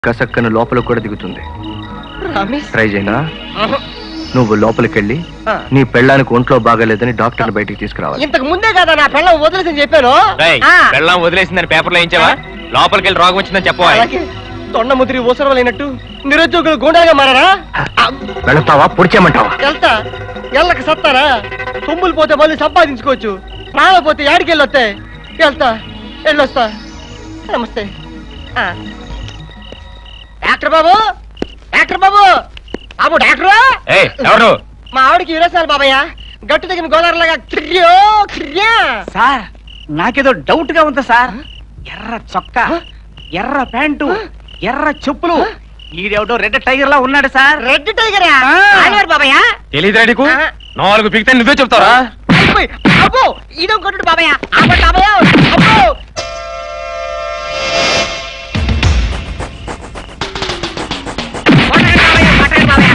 కసక్కన లోపలికి కూడా దిగుతుంది రమేష్ ట్రై చేయనా నువ్వు లోపలికి వెళ్ళి నీ పెళ్ళానికి ఒంట్లో బాగాలేదని డాక్టర్ బయటికి తీసుకురావాలి ఇంతకు ముందే కదా నా పిల్లలు వదిలేసి చెప్పాను ఆ, వెళ్ళం వదిలేసిందని పేపర్లో వేయించావా లోపలికి వెళ్ళి రోగం వచ్చిందని చెప్పవా అలాగే తొండ ముదిరి ఊసరం లేనట్టు నిరుద్యోగులు గుండాగా మారారా ఆ, వెళతావా పొడిచేయమంటావా వెళ్తా ఎల్లకి సత్తారా సొమ్ములు పోతే మళ్ళీ సంపాదించుకోవచ్చు ప్రాణం పోతే యాడికి వెళ్ళొస్తే వెళ్తా వెళ్ళొస్తా నమస్తే ఆ. డాక్టర్ బాబు డాక్టర్ బాబు బాబు డాక్టరు ఏయ్ ఎవరు మా ఆవిడకి విరసాలు బాబయ్య గట్టు తగిన గోదావరిలాగా క్రియో క్రియా సార్ నాకేదో డౌట్ గా ఉంది సార్ ఎర్ర చొక్కా ఎర్ర ప్యాంటు ఎర్ర చెప్పులు ఈడెవడో రెడ్ టైగర్ లా ఉన్నాడు సార్ రెడ్ టైగరా ఆ. ఆలివారు బాబయ్య తెలీదురా నీకు ఆ. నాలుగు పిక్తే నువ్వే చెప్తారా అయిపోయి. అబ్బో ఇదో కొట్టుడు బాబయ్య ఆపండి బాబయ్య అబ్బో కొట్టండి బాబయ్య, కొట్టండి బాబయ్య.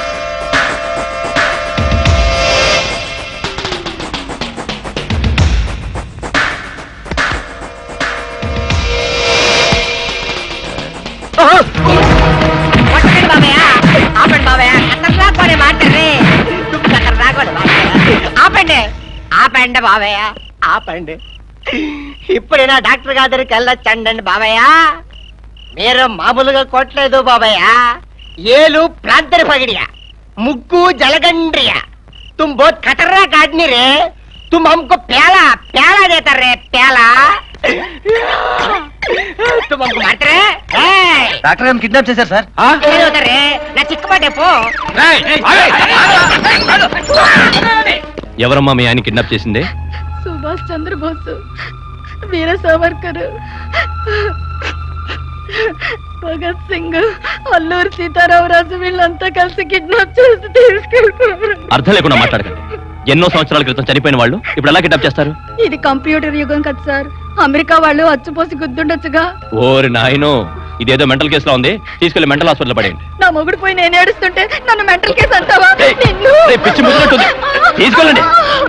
కొట్టండి బాబయ్య ఆపండి బాబయ్య అక్కడ రాకొని మాట్లాడే తుమ్ము అక్కడ రాకొని మాట్లాడే ఆపండి ఆపండి బాబయ్య ఆపండి ఇప్పుడైనా డాక్టర్ గారి దగ్గరికి వెళ్ళొచ్చండి బాబయ్య మీరు మామూలుగా కొట్టలేదు బాబయ్య ఏలు ప్రాంతరి పగిడియా ముగ్గు జలగండ్రియ तुम बहुत खतरनाक आदमी रे तुम हमको प्याला प्याला देता रे प्याला तुम हमको मारते रे ए! డాక్టర్ గారిని కిడ్నాప్ చేశారు సార్ ఏం అవుతా రే నా చిక్కబట్టే పో ఎవరమ్మా మీ ఆయన కిడ్నాప్ చేసింది సుభాష్ చంద్రబోస్ వీర సావర్కర్ భగత్ సింగ్ అల్లూరి సీతారామరాజు వీళ్ళంతా కలిసి కిడ్నాప్ చేసి తీసుకెళ్ళిపోయారు అర్థం లేకుండా మాట్లాడకండి ఎన్నో సంవత్సరాల క్రితం చనిపోయిన వాళ్ళు ఇప్పుడు ఎలా కిడ్నాప్ చేస్తారు ఇది కంప్యూటర్ యుగం కదా సార్ అమెరికా వాళ్ళు అచ్చుపోసి గుద్దుండొచ్చుగా ఓరి నాయనో ఇదేదో మెంటల్ కేసులో ఉంది తీసుకెళ్లి మెంటల్ హాస్పిటల్ పడేయండి నా మొగుడు పోయి నేను ఏడుస్తుంటే నన్ను మెంటల్ కేసు అంటావా ఏయ్, నిన్ను ఏయ్, పిచ్చి ముద్దునట్టుంది. తీసుకెళ్ళండి.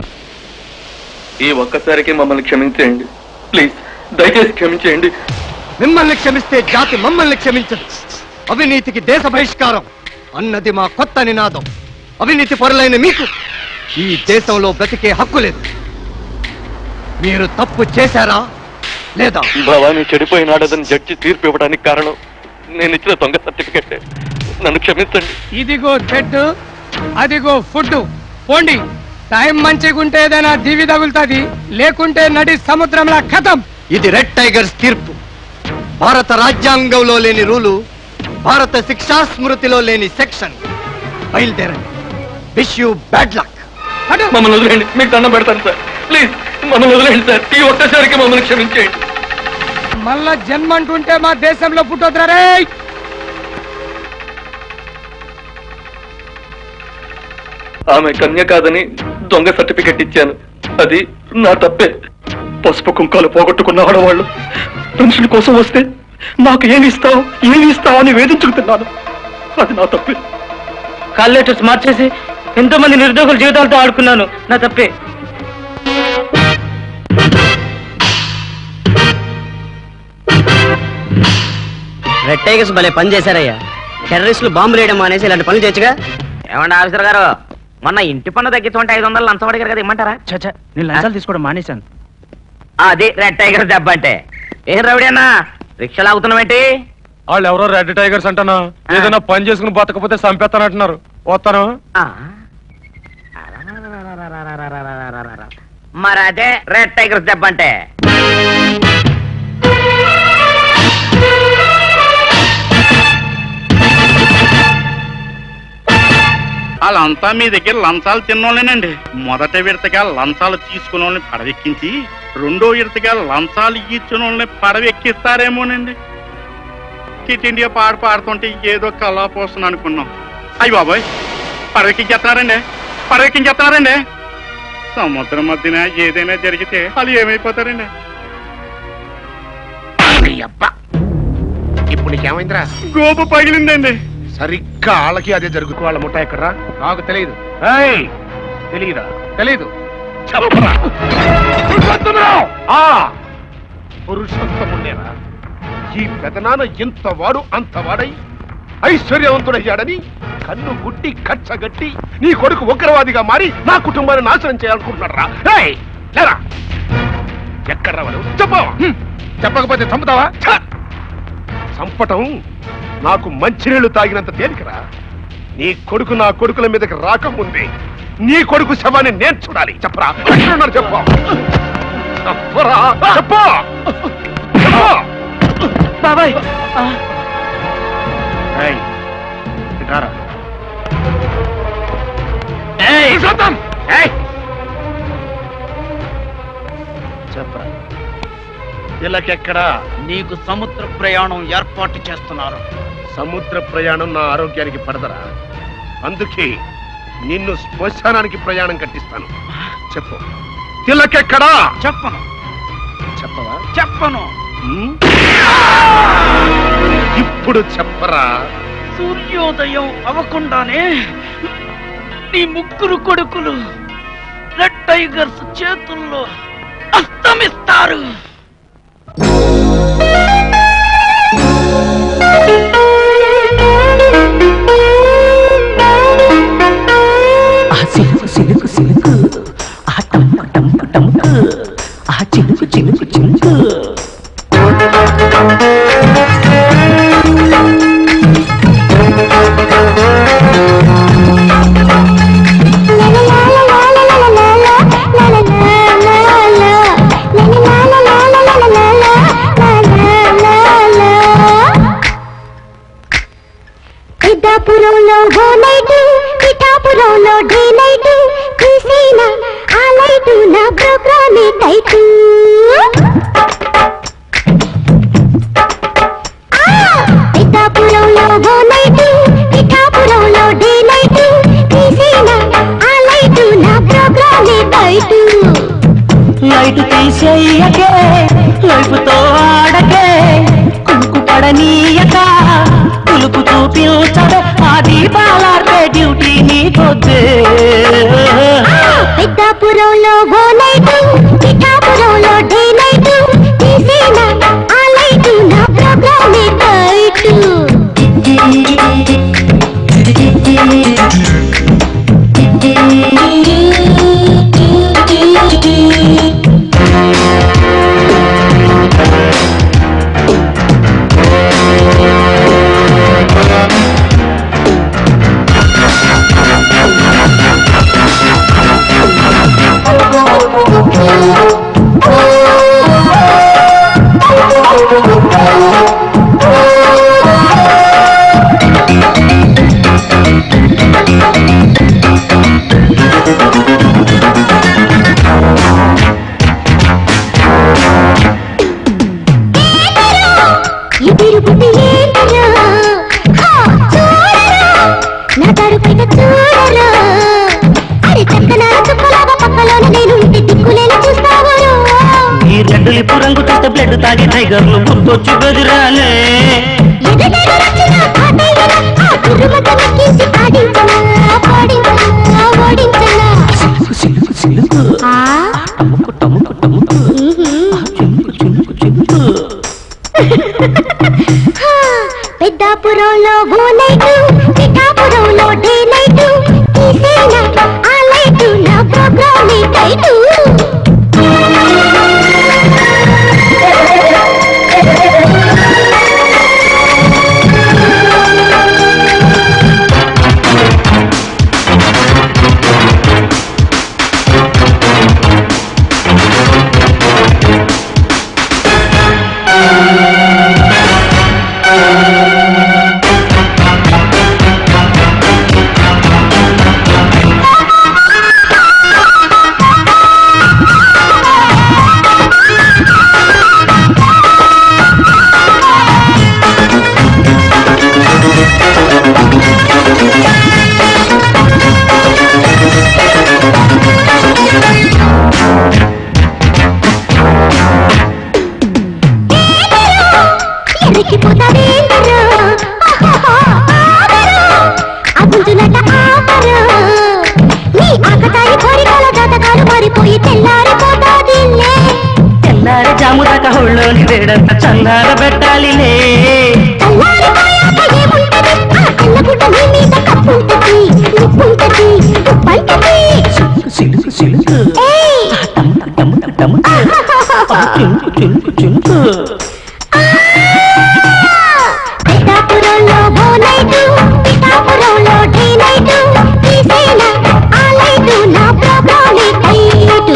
ఈ ఒక్కసారికి మమ్మల్ని క్షమించేయండి ప్లీజ్ దయచేసి క్షమించేయండి మిమ్మల్ని క్షమిస్తే జాతి మమ్మల్ని క్షమించదు అవినీతికి దేశ బహిష్కారం అన్నది మా కొత్త నినాదం అవినీతి పరులైన మీకు ఈ దేశంలో బ్రతికే హక్కు లేదు మీరు తప్పు చేశారా లేదా భవానీ చెడిపోయినాడదని జడ్జి తీర్పు ఇవ్వడానికి కారణం నేను ఇచ్చిన దొంగ సర్టిఫికెట్ నన్ను క్షమించండి ఇదిగో బెడ్ అదిగో ఫుడ్ పోండి టైం మంచిగుంటే ఏదైనా దివి తగులుతుంది లేకుంటే నడి సముద్రంలో కథం ఇది రెడ్ టైగర్స్ తీర్పు భారత రాజ్యాంగంలో లేని రూలు భారత శిక్షా స్మృతిలో లేని సెక్షన్ బయలుదేరండి విష్ యూ బ్యాడ్ లక్ మమ్మల్ని వదిలేయండి మీకు దండం పెడతాను సార్ ప్లీజ్ మమ్మల్ని వదిలేయండి సార్ ఈ ఒక్కసారికి మమ్మల్ని క్షమించేయండి మళ్ళా జన్మ అంటుంటే మా దేశంలో పుట్టొద్దురా రే ఆమె కన్య కాదని దొంగ సర్టిఫికెట్ ఇచ్చాను అది నా తప్పే పసుపు కుంకాలు పోగొట్టుకున్న ఆడవాళ్ళు పెన్షన్ కోసం వస్తే నాకు ఏమి ఇస్తావు ఏమి ఇస్తావు అని వేధించుకుతున్నాను అది నా తప్పే కాల్ లెటర్స్ మార్చేసి ఎంతో మంది నిరుద్యోగుల జీవితాలతో ఆడుకున్నాను నా తప్పే రెడ్ టైగర్స్ భలే పని చేశారయ్యా టెర్రరిస్టులు బాంబులు వేయడం అనేసి ఇలాంటి పనులు చేయొచ్చుగా ఏమండి ఆఫీసర్ గారు మొన్న ఇంటి పన్ను తగ్గించుకుంటే ఐదు వందలు లంచం అడిగారు కదా ఇమ్మంటారా చచ్చా నేను లంచాలు తీసుకోవడం మానేశాను అది రెడ్ టైగర్ దెబ్బ అంటే ఏం రవిడి అన్న రిక్షా లాగుతున్నామేంటి వాళ్ళు ఎవరో రెడ్ టైగర్స్ అంటానా ఏదైనా పని చేసుకుని బతకపోతే చంపేస్తానంటున్నారు వస్తాను ఆ. మరి అదే రెడ్ టైగర్స్ దెబ్బ అంటే వాళ్ళంతా మీ దగ్గర లంచాలు తిన్నోళ్ళేనండి మొదట విడతగా లంచాలు తీసుకున్న వాళ్ళని పడవెక్కించి రెండో విడతగా లంచాలు ఇచ్చిన వాళ్ళని పడవెక్కిస్తారేమోనండి కిట్ ఇండియా పాట పాడుతుంటే ఏదో కళా పోస్తుంది అనుకున్నాం అయ్యి బాబాయ్ పడవెక్కించేస్తున్నారండి పడవెక్కించేస్తున్నారండి సముద్రం మధ్యన ఏదైనా జరిగితే వాళ్ళు ఏమైపోతారండి ఇప్పుడు నీకేమైందిరా గోపు పగిలిందండి సరిగ్గా వాళ్ళకి అదే జరుగుతూ వాళ్ళ ముఠా ఎక్కడరా నాకు తెలియదు తెలియదా తెలీదు చెప్పరా పురుషోత్తముడు! ఆ పురుషోత్తముడేరా ఈ పెదనాన్న ఇంత వాడు అంత వాడై ఐశ్వర్యవంతుడయ్యాడని కన్ను గుట్టి కచ్చగట్టి నీ కొడుకు ఉగ్రవాదిగా మారి నా కుటుంబాన్ని నాశనం చేయాలనుకుంటున్నాడు రా ఏయ్, లేరా ఎక్కడ వాడు చెప్పవా హ్మ్. చెప్పకపోతే చంపుతావా ఛ! చంపటం నాకు మంచినీళ్లు తాగినంత తేలికరా నీ కొడుకు నా కొడుకుల మీదకి రాకముందే నీ కొడుకు శవాన్ని నేను చూడాలి చెప్పరా ఎక్కడున్నారు చెప్పు చెప్పరా చెప్పు చెప్పు బాబాయ్ ఏయ్, ఇటు రారా. ఏయ్ పురుషోత్తం! ఏయ్! చెప్పరా ఇలాకెక్కడా నీకు సముద్ర ప్రయాణం ఏర్పాటు చేస్తున్నారు సముద్ర ప్రయాణం నా ఆరోగ్యానికి పడదరా అందుకే నిన్ను శ్మశానానికి ప్రయాణం కట్టిస్తాను చెప్పు తిలకెక్కడా చెప్పను చెప్పవా చెప్పను ఉమ్? ఇప్పుడు చెప్పరా సూర్యోదయం అవ్వకుండానే నీ ముగ్గురు కొడుకులు రెడ్ టైగర్స్ చేతుల్లో అస్తమిస్తారు ఆ సిలుకు సిలుకు సిలుకు ఆ టంకు టంకు టంకు ఆ చిలుకు చిలుకు చిలుకు పిఠాపురంలో ఓ నైట్ పిఠాపురంలో డే నైట్ చూసేనా ఆ లైట్ నా ప్రోగ్రామే టైట్ పిఠాపురంలో ఓ నైట్ పిఠాపురంలో డే నైట్ చూసేనా ఆ లైట్ నా ప్రోగ్రామే టైట్ లైట్ తీసేయకే లైఫ్తో ఆడకే కునుకు పడనీయక కులుపు చూపించదే ఆ దీపాలార్పే డ్యూటీ నీకొద్దే పిఠాపురంలో ఓ నైట్ పిఠాపురంలో డే నైట్ తీసేనా ఆ లైట్ నా ప్రోగ్రామే టైట్ ఎదురు బుద్ధి ఏంటరా హా, చూడరా నా తరుపైన చూడరా అరే చక్కన చుక్కలాగా పక్కలోన నేను ఇంటి దిక్కులేని చూస్తావరు ఈ రెడ్ లిప్పు రంగు చూస్తే బ్లడ్ తాగే టైగర్లు గుర్తొచ్చి బెదిరాలే ఎదుటెదు రచిన కాటయ్యరా ఆ గుర్రుమత నక్కించి పాడించనా పాడించనా ఓడించనా సిలుకు సిలుకు సిలుకు ఆ టముకు టముకు టముకు ఆ చిలుకు చిలుకు చిలుకు హా, పెద్దాపురంలో ఓ నైటు పిఠాపురంలో డే నైటు తీసేనా ఆ లైటు నా ప్రోగ్రామే టైటు ఎర్రికి పోతావేంటరా వేడంత చల్లార పెట్టాలిలే చల్లారిపోయాక ఏముంటది ఆ చల్లగుడ్డ నీ మీద కప్పుంటది ఉప్పుంటది ఉప్పంటది సిలుకు సిలుకు ఏయ్ టముకు టముకు టముకు ఆ చింకు చింకు చింకు పిఠాపురంలో ఓ నైటు పిఠాపురంలో డే నైటు తీసేనా ఆ లైటు నా ప్రాబ్లం టైటు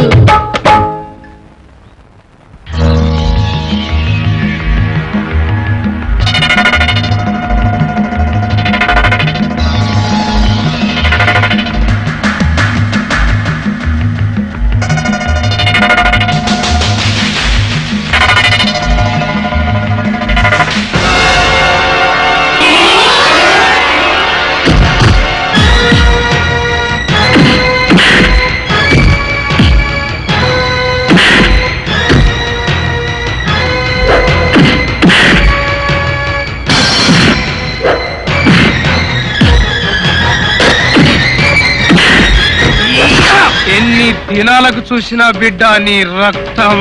ఎన్ని దినాలకు చూసినా బిడ్డ నీ రక్తం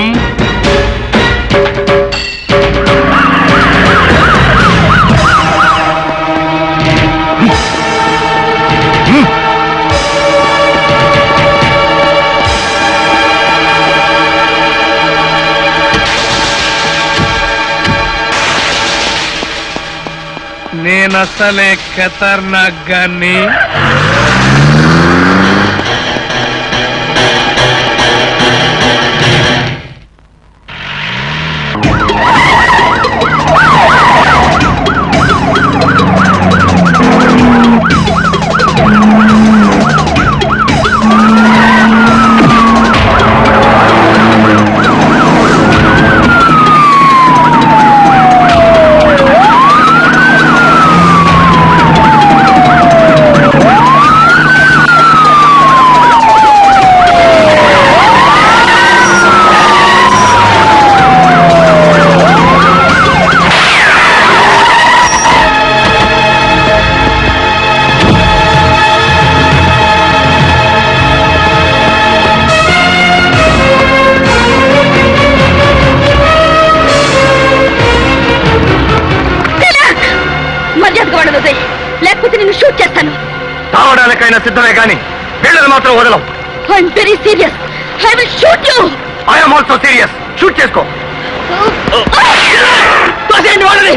నేనసలే ఖతర్నాక్ గాన్ని మర్యాదగా వాడు వదిలేయ్. లేకపోతే నిన్ను షూట్ చేస్తాను తావడానికైనా సిద్ధమే కానీ వీళ్ళని మాత్రం వదలం I'm very serious I will shoot you I'm also serious shoot చేసుకో తోసేయండి వాళ్ళని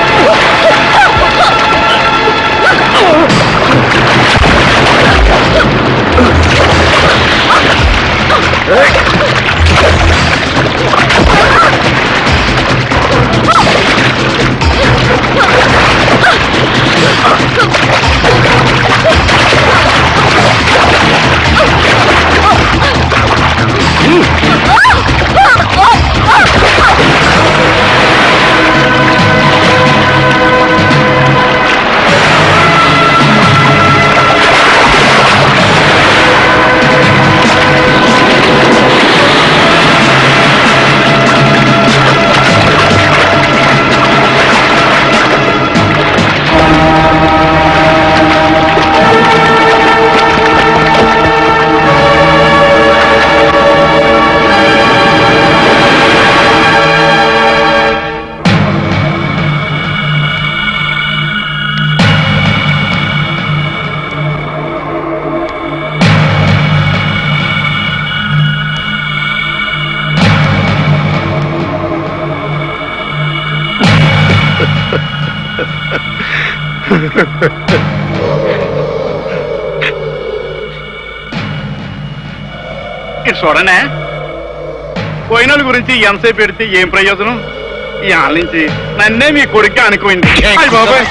ఇటు చూడనే పోయిన వాళ్ళ గురించి ఎంతసేపు పెడితే ఏం ప్రయోజనం ఈ ఆళ్ళ నుంచి నన్నే మీ కొడుకు అనుకోండి అయ్ బాబాయ్.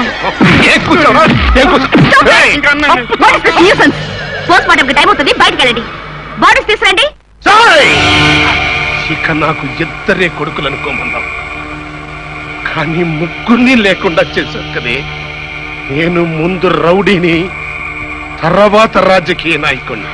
ఏయ్, ఇంకా అన్నాను. పోస్ట్ మార్టం టైం అవుతుంది బయటకు వెళ్ళండి బాడీస్ తీసుకురండి ఇక నాకు ఇద్దరే కొడుకులు అనుకోమన్నాం కానీ ముగ్గురిని లేకుండా చేశావు కదే నేను ముందు రౌడీని తర్వాత రాజకీయ నాయకుడిని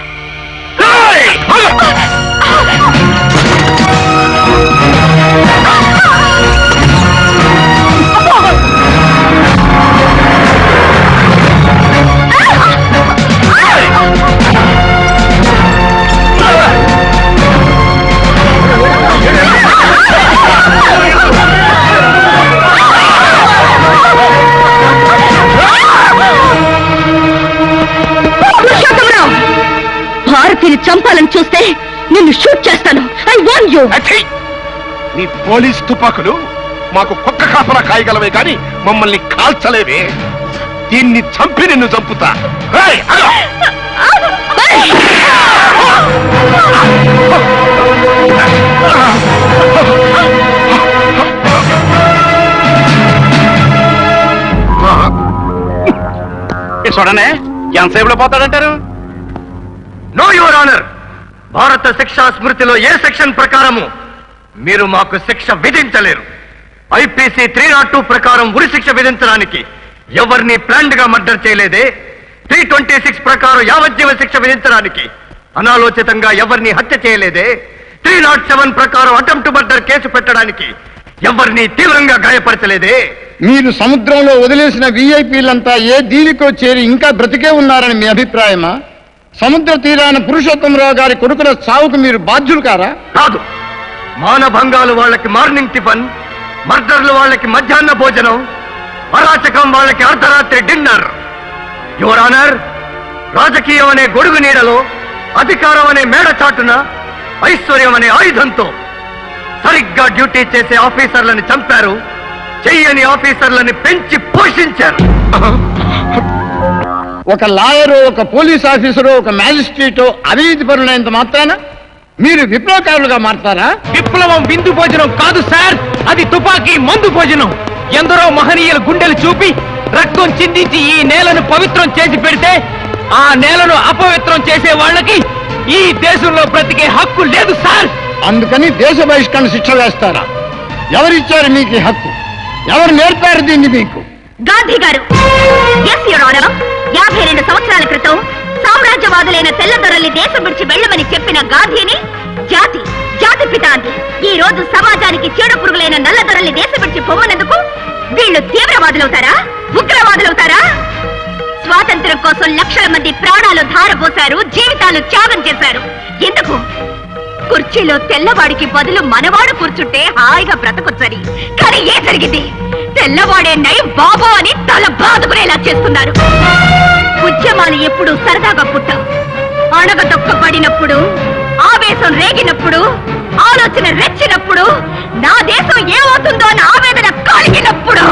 ఆ ఎవరిని చంపాలని చూస్తే నిన్ను షూట్ చేస్తాను ఐ వాన్ యూ నీ పోలీస్ తుపాకులు మాకు కుక్క కాపలా కాయగలవే కాని మమ్మల్ని కాల్చలేవే దీన్ని చంపి నిన్ను చంపుతా ఏయ్, అలా! చూడనే ఎంతసేపులో పోతాడంటారు నో యువర్ ఆనర్ భారత శిక్షా స్మృతిలో ఏ సెక్షన్ ప్రకారము మీరు మాకు శిక్ష విధించలేరు ఐపీసీ త్రీ నాట్ టూ ప్రకారం ఉరి శిక్ష విధించడానికి ఎవరిని ప్లాండ్ గా మర్డర్ చేయలేదే త్రీ ట్వంటీ సిక్స్ ప్రకారం యావజ్జీవ శిక్ష విధించడానికి అనాలోచితంగా ఎవరిని హత్య చేయలేదే త్రీ నాట్ సెవెన్ ప్రకారం అటెంప్ట్ మర్డర్ కేసు పెట్టడానికి ఎవరిని తీవ్రంగా గాయపరచలేదే మీరు సముద్రంలో వదిలేసిన విఐపీలంతా ఏ దీనికో చేరి ఇంకా బ్రతికే ఉన్నారని మీ అభిప్రాయమా సముద్ర తీరాన పురుషోత్తమరావు గారి కొడుకుల చావుకు మీరు బాధ్యులు కారా కాదు మానభంగాలు వాళ్ళకి మార్నింగ్ టిఫన్ మర్డర్లు వాళ్ళకి మధ్యాహ్న భోజనం అరాచకం వాళ్ళకి అర్ధరాత్రి డిన్నర్ యువర్ ఆనర్ రాజకీయం అనే గొడుగు నీడలో అధికారం అనే మేడ చాటున ఐశ్వర్యం అనే ఆయుధంతో సరిగ్గా డ్యూటీ చేసే ఆఫీసర్లని చంపారు చెయ్యని ఆఫీసర్లని పెంచి పోషించారు ఒక లాయరు ఒక పోలీస్ ఆఫీసరు ఒక మ్యాజిస్ట్రేటో అవినీతి పరులైనంత మాత్రాన మీరు విప్లవకారులుగా మారతారా విప్లవం విందు భోజనం కాదు సార్ అది తుపాకీ మందు భోజనం ఎందరో మహనీయుల గుండెలు చూపి రక్తం చిందించి ఈ నేలను పవిత్రం చేసి పెడితే ఆ నేలను అపవిత్రం చేసే వాళ్ళకి ఈ దేశంలో బ్రతికే హక్కు లేదు సార్ అందుకని దేశ బహిష్కరణ శిక్ష వేస్తారా ఎవరిచ్చారు మీకు ఈ హక్కు ఎవరు నేర్పారు దీన్ని మీకు గాంధీ గారు ఎస్ యువర్ ఆనర్ యాభై రెండు సంవత్సరాల క్రితం సామ్రాజ్యవాదులైన తెల్లదొరల్ని దేశం విడిచి వెళ్ళమని చెప్పిన గాంధీని జాతి జాతి పిత అంది ఈ రోజు సమాజానికి చీడ పురుగులైన నల్లదొరల్ని దేశం విడిచి పొమ్మనందుకు వీళ్ళు తీవ్రవాదులవుతారా ఉగ్రవాదులవుతారా స్వాతంత్ర్యం కోసం లక్షల మంది ప్రాణాలు ధారపోశారు జీవితాలు త్యాగం చేశారు ఎందుకు కుర్చీలో తెల్లవాడికి బదులు మనవాడు కూర్చుంటే హాయిగా బ్రతకొచ్చని కానీ ఏ జరిగింది తెల్లవాడే నై బాబో అని తల బాదుకునేలా చేస్తున్నారు ఉద్యమాలు ఎప్పుడు సరదాగా పుట్టవు అణగదొక్కబడినప్పుడు ఆవేశం రేగినప్పుడు ఆలోచన రెచ్చినప్పుడు నా దేశం ఏమవుతుందో అని ఆవేదన కలిగినప్పుడు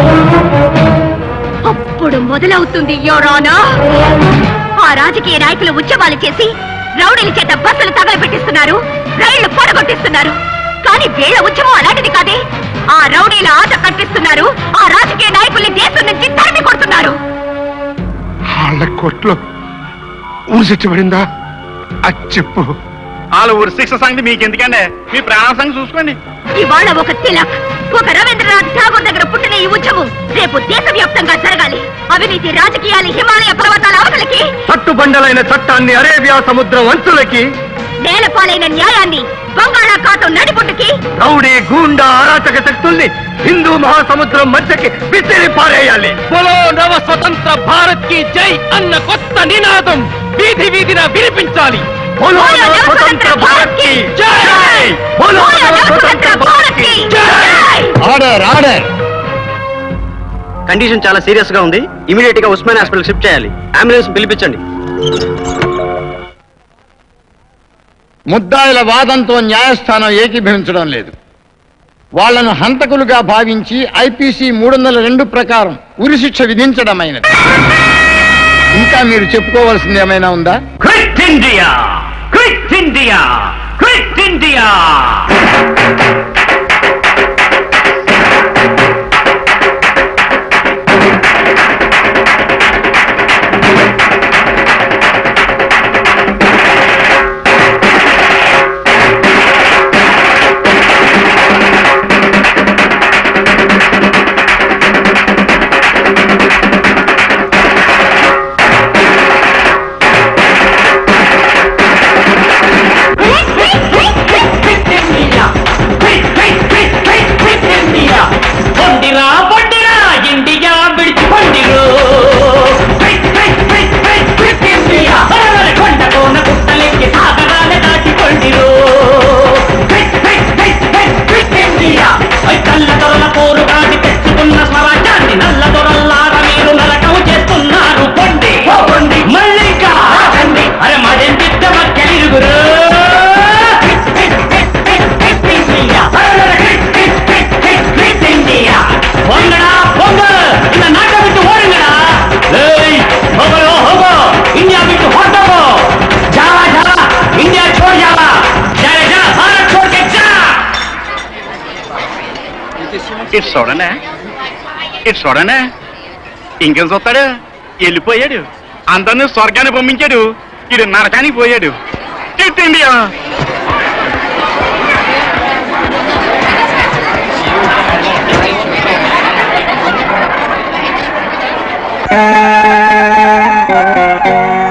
అప్పుడు మొదలవుతుంది యోరానా ఆ రాజకీయ నాయకులు ఉద్యమాలు చేసి రౌడీల చేత బస్సులు తగలబెట్టిస్తున్నారు రైళ్లు పొడగొట్టిస్తున్నారు కానీ వీళ్ళ ఉద్యమం అలాంటిది కాదే ఆ రౌడీల ఆట కట్టిస్తున్నారు ఆ రాజకీయ నాయకుల్ని దేశం నుంచి తరిమి కొడుతున్నారు వాళ్ళ కోట్లో ఊరు చచ్చిపడిందా అది చెప్పు వాళ్ళ ఊరి శిక్ష సంగతి మీకు ఎందుకండి మీ ప్రాణ సంగతి చూసుకోండి ఇవాళ ఒక తిలక్ ఒక రవీంద్రనాథ్ ఠాగూర్ దగ్గర పుట్టిన ఈ ఉద్యమం రేపు దేశవ్యాప్తంగా జరగాలి అవినీతి రాజకీయాలు హిమాలయ పర్వతాల అవతలకి చట్టుబండలైన చట్టాన్ని అరేబియా సముద్రం అంచులకి నేలపాలైన న్యాయాన్ని బంగాళాఖాతం నడిపుట్టుకి రౌడీ గూండా అరాచక శక్తుల్ని హిందూ మహాసముద్రం మధ్యకి విసిరి పారేయాలి బోలో నవ స్వతంత్ర భారత్ కి జై అన్న కొత్త నినాదం వీధి వీధిన వినిపించాలి బోలో నవ స్వతంత్ర భారత్ కి జై బోలో నవ స్వతంత్ర భారత్ కి జై ఆర్డర్ ఆర్డర్ కండిషన్ చాలా సీరియస్ గా ఉంది ఇమీడియట్ గా ఉస్మాన్ హాస్పిటల్ షిఫ్ట్ చేయాలి అంబులెన్స్ పిలిపించండి ముద్దాయిల వాదంతో న్యాయస్థానం ఏకీభవించడం లేదు వాళ్లను హంతకులుగా భావించి ఐపీసీ మూడు వందల రెండు ప్రకారం ఉరిశిక్ష విధించడమైనది ఇంకా మీరు చెప్పుకోవాల్సింది ఏమైనా ఉందా quit India quit India quit India Hey, hey, hey, hey, hey, hey, hey, hey, hey, చూడండి ఇటు చూడండి ఇంకేం చూస్తాడు వెళ్ళిపోయాడు అందరినీ స్వర్గాన్ని పంపించాడు ఇడు నరకానికి పోయాడు తిట్టండి ఆ